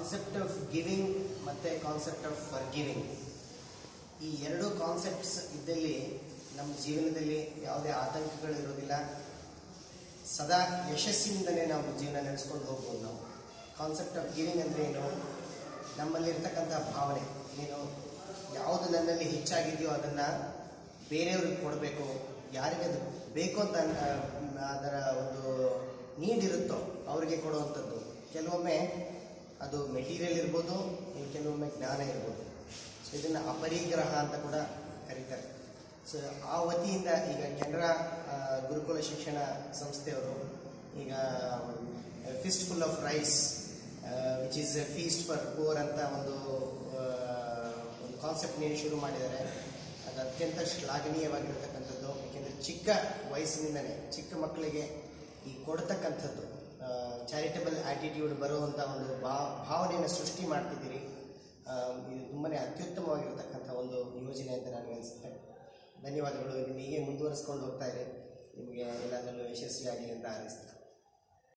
concept of giving ಮತ್ತು concept of forgiving ಈ ಎರಡು ಕಾನ್ಸೆಪ್ಟ್ಸ್ ಇದ್ದಲ್ಲಿ ನಮ್ಮ ಜೀವನದಲ್ಲಿ ಯಾವುದೇ ಆತಂಕಗಳು ಇರೋದಿಲ್ಲ ಸದಾ ಯಶಸ್ಸಿನಿಂದಲೇ ನಾವು ಜೀವನ ನಡೆಸ್ಕೊಂಡು ಹೋಗ್ಬೋದು ನಾವು ಕಾನ್ಸೆಪ್ಟ್ ಆಫ್ ಗಿವಿಂಗ್ ಅಂದರೆ ಏನು ನಮ್ಮಲ್ಲಿರ್ತಕ್ಕಂಥ ಭಾವನೆ ಏನು ಯಾವುದು ನನ್ನಲ್ಲಿ ಹೆಚ್ಚಾಗಿದೆಯೋ ಅದನ್ನು ಬೇರೆಯವ್ರಿಗೆ ಕೊಡಬೇಕು ಯಾರಿಗೆ ಅದು ಬೇಕು ಅಂತ ಅನ್- ಅದರ ಒಂದು ನೀಡ್ ಇರುತ್ತೋ ಅವರಿಗೆ ಕೊಡುವಂಥದ್ದು ಕೆಲವೊಮ್ಮೆ ಅದು ಮೆಟೀರಿಯಲ್ ಇರ್ಬೋದು ಇನ್ನು ಕೆಲವೊಮ್ಮೆ ಜ್ಞಾನ ಇರ್ಬೋದು ಸೊ ಇದನ್ನು ಅಪರಿಗ್ರಹ ಅಂತ ಕೂಡ ಕರೀತಾರೆ ಸೊ ಆ ವತಿಯಿಂದ ಈಗ ಕೆನರಾ ಆ, ಗುರುಕುಲ ಶಿಕ್ಷಣ ಸಂಸ್ಥೆಯವರು ಈಗ fistful of rice which is a feast for poor ಅಂತ ಒಂದು ಆ, ಒಂದು ಕಾನ್ಸೆಪ್ಟ್ನ ಶುರು ಮಾಡಿದ್ದಾರೆ ಅದು ಅತ್ಯಂತ ಶ್ಲಾಘನೀಯವಾಗಿರ್ತಕ್ಕಂಥದ್ದು ಏಕೆಂದರೆ ಚಿಕ್ಕ ವಯಸ್ಸಿನಿಂದಲೇ ಚಿಕ್ಕ ಮಕ್ಕಳಿಗೆ ಈ ಕೊಡ್ತಕ್ಕಂಥದ್ದು ಚಾರಿಟಬಲ್ ಆಟಿಟ್ಯೂಡ್ ಬರುವಂಥ ಒಂದು ಭಾ ಭಾವನೆಯನ್ನು ಸೃಷ್ಟಿ ಮಾಡ್ತಿದ್ದೀರಿ ಆ, ಇದು ತುಂಬಾ ಅತ್ಯುತ್ತಮವಾಗಿರ್ತಕ್ಕಂಥ ಒಂದು ಯೋಜನೆ ಅಂತ ನನಗೆ ಅನಿಸುತ್ತೆ ಧನ್ಯವಾದಗಳು ಇದನ್ನು ಹೀಗೆ ಮುಂದುವರಿಸ್ಕೊಂಡು ಹೋಗ್ತಾ ಇರಿ ನಿಮಗೆ ಎಲ್ಲದರಲ್ಲೂ ಯಶಸ್ವಿಯಾಗಲಿ ಅಂತ ಹಾರೈಸ್ತೀನಿ